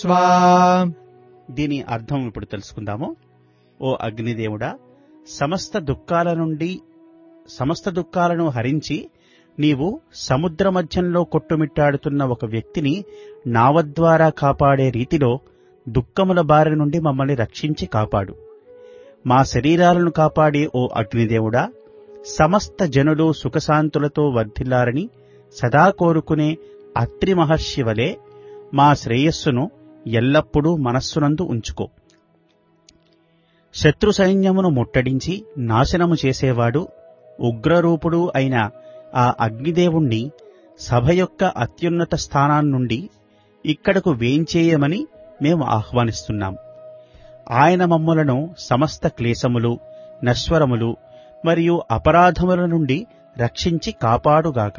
స్వా దీని అర్థం ఇప్పుడు తెలుసుకుందాము ఓ అగ్నిదేవుడా సమస్త దుఃఖాల నుండి సమస్త దుఃఖాలను హరించి నీవు సముద్ర మధ్యంలో కొట్టుమిట్టాడుతున్న ఒక వ్యక్తిని నావ ద్వారా కాపాడే రీతిలో దుఃఖముల బారి నుండి మమ్మల్ని రక్షించి కాపాడు మా శరీరాలను కాపాడే ఓ అగ్నిదేవుడా సమస్త జనులు సుఖశాంతులతో వర్ధిల్లారని సదా కోరుకునే అత్రి మహర్షి వలె మా శ్రేయస్సును ఎల్లప్పుడూ మనస్సునందు ఉంచుకో శత్రు సైన్యమును ముట్టడించి నాశనము చేసేవాడు ఉగ్రరూపుడు అయిన ఆ అగ్నిదేవుణ్ణి సభ యొక్క అత్యున్నత స్థానాన్నుండి ఇక్కడకు వేంచేయమని మేము ఆహ్వానిస్తున్నాం ఆయన మమ్ములను సమస్త క్లేశములు నశ్వరములు మరియు అపరాధముల నుండి రక్షించి కాపాడుగాక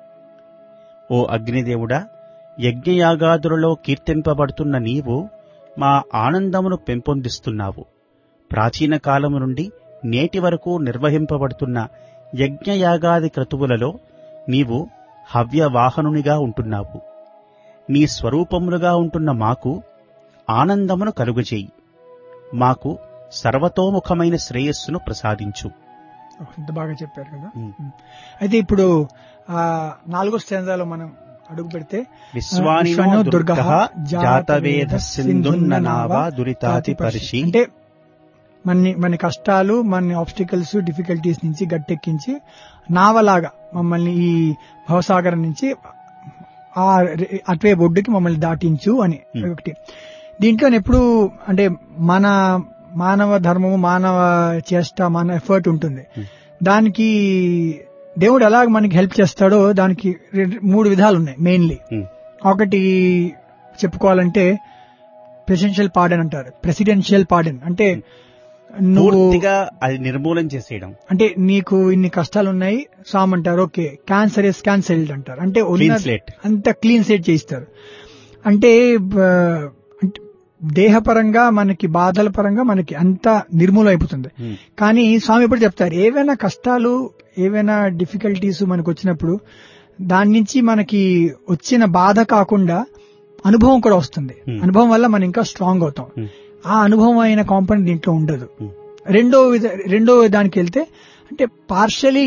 ఓ అగ్నిదేవుడా యజ్ఞయాగాదులలో కీర్తింపబడుతున్న నీవు మా ఆనందమును పెంపొందిస్తున్నావు ప్రాచీన కాలము నుండి నేటి వరకు నిర్వహింపబడుతున్న యజ్ఞయాగాది క్రతువులలో నీవు హవ్యవాహనునిగా ఉంటున్నావు నీ స్వరూపములుగా ఉంటున్న మాకు ఆనందమును కలుగజేయి మాకు సర్వతోముఖమైన శ్రేయస్సును ప్రసాదించు ఇంత బాగా చెప్పారు కదా ఉమ్. అయితే ఇప్పుడు ఆ నాలుగో స్టెంజాలో మనం అడుగు పెడితే విశ్వానినో విశ్వనో దుర్గః దుర్గః జాతవేద సింధున్న నావా దురితాతి పరిషి అంటే మన మన కష్టాలు మన ఆబ్స్టికల్స్ డిఫికల్టీస్ నుంచి గట్టెక్కించి నావలాగా మమ్మల్ని ఈ భవసాగరం నుంచి ఆ రె- అటువైపు ఒడ్డుకి మమ్మల్ని దాటించు అని Hmm. ఒకటి దీంట్లో ఎప్పుడు అంటే మన మానవ ధర్మము మానవ చేష్ట మన ఎఫర్ట్ ఉంటుంది Hmm. దానికి దేవుడు ఎలాగ మనకి హెల్ప్ చేస్తాడో దానికి రె- మూడు విధాలు ఉన్నాయి మెయిన్లీ Hmm. ఒకటి చెప్పుకోవాలంటే ప్రెసిడెన్షియల్ పార్డన్ అంటారు ప్రెసిడెన్షియల్ పార్డన్ అంటే నువ్వు పూర్తిగా అది నిర్మూలన చేసేయడం అంటే నీకు ఇన్ని కష్టాలు ఉన్నాయి సామ్ అంటారు ఓకే క్యాన్సర్ ఇస్ క్యాన్సర్డ్ అంటారు అంటే ఉన్న- క్లీన్ స్లేట్ అంత క్లీన్ సెట్ చేయిస్తారు అంటే బ- అంటే దేహపరంగా మనకి బాధల పరంగా మనకి అంత నిర్మూలం అయిపోతుంది కానీ స్వామి ఎప్పుడు చెప్తారు ఏవైనా కష్టాలు ఏవైనా డిఫికల్టీస్ మనకు వచ్చినప్పుడు దాని నుంచి మనకి వచ్చిన బాధ కాకుండా అనుభవం కూడా వస్తుంది Hmm. అనుభవం వల్ల మనం ఇంకా స్ట్రాంగ్ అవుతాం Hmm. ఆ అనుభవం అయిన కాంపౌండ్ దీంట్లో ఉండదు Hmm. రెండో విధ రెండో దానికి వెళ్తే అంటే పార్షలీ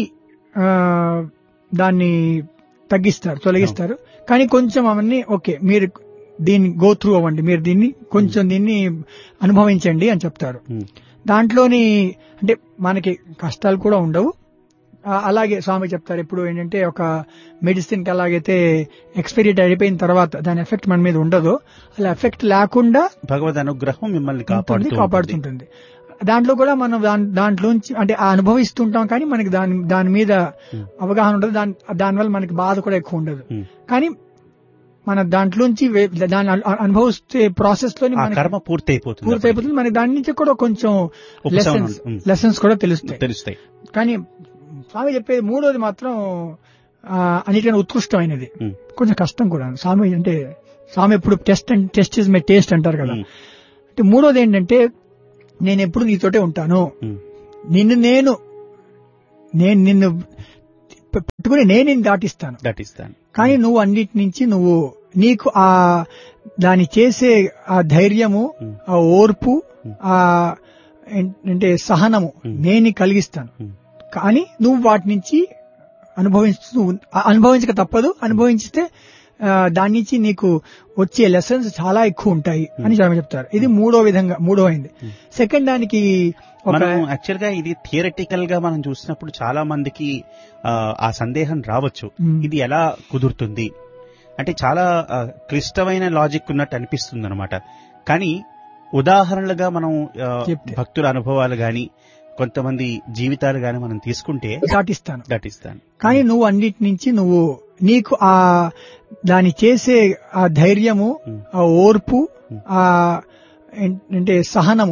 దాన్ని తగ్గిస్తారు తొలగిస్తారు కానీ కొంచెం అవన్నీ ఓకే మీరు దీన్ని గో త్రూ అవ్వండి మీరు దీన్ని కొంచెం దీన్ని అనుభవించండి అని చెప్తారు దాంట్లోని అంటే మనకి కష్టాలు కూడా ఉండవు ఆ, అలాగే స్వామి చెప్తారు ఇప్పుడు ఏంటంటే ఒక మెడిసిన్ కి అలాగైతే ఎక్స్పైరీ అయిపోయిన తర్వాత దాని ఎఫెక్ట్ మన మీద ఉండదు అలా ఎఫెక్ట్ లేకుండా భగవద్ అనుగ్రహం మిమ్మల్ని ఉంటుంది, కాపాడుతూ ఉంటుంది. కాపాడుతుంటుంది దాంట్లో కూడా మనం దాని దాంట్లోంచి అంటే ఆ అనుభవిస్తుంటాం కానీ మనకి దాని దాని మీద Hmm. అవగాహన ఉండదు దాని దానివల్ల మనకి బాధ కూడా ఎక్కువ ఉండదు Hmm. కానీ మన దాంట్లోంచి వే- దాన్ని అను- అనుభవిస్తే ప్రాసెస్ లోని ఆ మనకి కర్మ పూర్తి అయిపోతుంది పూర్తి అయిపోతుంది మనకి దాని నుంచి కూడా కొంచెం ఉపశమనం, లెసన్స్ ఉమ్. లెసన్స్ కూడా తెలుస్తాయి తెలుస్తాయి కానీ స్వామి చెప్పేది మూడోది మాత్రం ఆ, అన్నిటికన్నా ఉత్కృష్టమైనది ఉమ్. కొంచెం కష్టం కూడా స్వామి అంటే స్వామి ఎప్పుడు test test is my taste అంటారు కదా ఉమ్. అంటే మూడోది ఏంటంటే నేను ఎప్పుడు నీతోటే ఉంటాను ఉమ్. నిన్ను నేను నేను నిన్ను పట్టుకుని నేను నిన్ను దాటిస్తాను దాటిస్తాను కానీ నువ్వు అన్నిటి నుంచి నువ్వు నీకు ఆ దాని చేసే ఆ ధైర్యము ఉమ్. ఆ ఓర్పు ఉమ్. ఆ ఏం- అంటే సహనము ఉమ్. నేను నీకు కలిగిస్తాను ఉమ్. కానీ నువ్వు వాటి నుంచి అనుభవిస్తూ ఉన్- ఆ అనుభవించక తప్పదు అనుభవించితే ఆ, దాని నుంచి నీకు వచ్చే లెసన్స్ చాలా ఎక్కువ ఉంటాయి అని స్వామి చెప్తారు ఇది మూడో విధంగా మూడో అయింది సెకండ్ దానికి ఒక మనం యాక్చువల్ గా ఇది థియరటికల్ గా మనం చూసినప్పుడు చాలా మందికి ఆ, ఆ సందేహం రావచ్చు మ్మ్. ఇది ఎలా కుదురుతుంది అంటే చాలా ఆ, క్లిష్టమైన లాజిక్ ఉన్నట్టు అనిపిస్తుంది అనమాట కానీ ఉదాహరణలుగా మనం ఆ, చెప్తే. భక్తుల అనుభవాలు గాని కొంతమంది జీవితాలు గాని మనం తీసుకుంటే దాటిస్తాను దాటిస్తాను కానీ నువ్వు అన్నిటి నుంచి నువ్వు నీకు ఆ దాని చేసే ఆ ధైర్యము ఉమ్. ఆ ఓర్పు ఉమ్. ఆ ఏం- అంటే సహనము